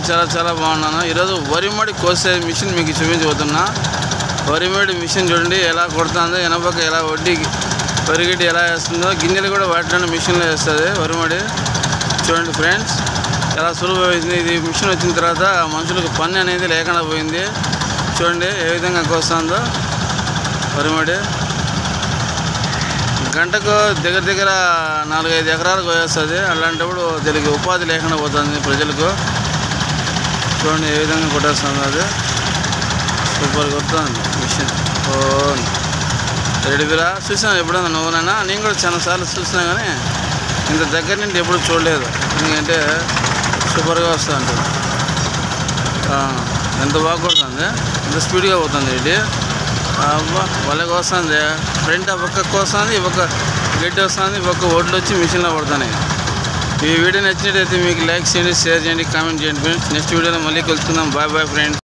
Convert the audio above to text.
చాలా చాలా బాగున్నాను ఈరోజు వరి మడి కోసే మిషన్ మీకు చూపించబోతున్నా వరి మడి మిషన్ చూడండి ఎలా కొడుతుందో ఎనపక్క ఎలా వడ్డీ వరిగడ్డి ఎలా వేస్తుందో గిన్నెలు కూడా వాటిలోనే మిషన్లో వేస్తుంది వరి మడి చూడండి ఫ్రెండ్స్ చాలా సులభమైంది ఇది మిషన్ వచ్చిన తర్వాత మనుషులకు పని అనేది లేకుండా పోయింది చూడండి ఏ విధంగా కోస్తుందో వరి మడి గంటకు దగ్గర దగ్గర నాలుగైదు ఎకరాలకు పోయేస్తుంది అలాంటప్పుడు దీనికి ఉపాధి లేకుండా పోతుంది ప్రజలకు చూడండి ఏ విధంగా కొట్టేస్తుంది అది సూపర్ కొడుతుంది మిషన్ ఓ రెడీగా చూసాను ఎప్పుడన్నా నువ్వునైనా నేను కూడా చాలా సార్లు చూసినా కానీ ఇంత దగ్గర నుండి ఎప్పుడు చూడలేదు ఎందుకంటే సూపర్గా వస్తూ ఉంటుంది ఆ, ఎంత బాగా కొడుతుంది ఎంత స్పీడ్గా పోతుంది ఇది అబ్బా వాళ్ళకి వస్తుంది ఫ్రంట్ ఆ పక్కకు వస్తుంది ఈ పక్క గడ్డి వస్తుంది ఈ పక్క ఒడ్లు వచ్చి మిషన్లో పడుతున్నాయి ఈ వీడియో నచ్చినట్టయితే మీకు లైక్ చేయండి షేర్ చేయండి కామెంట్ చేయండి ఫ్రెండ్స్ నెక్స్ట్ వీడియోలో మళ్ళీ కలుసుకుందాం బాయ్ బాయ్ ఫ్రెండ్స్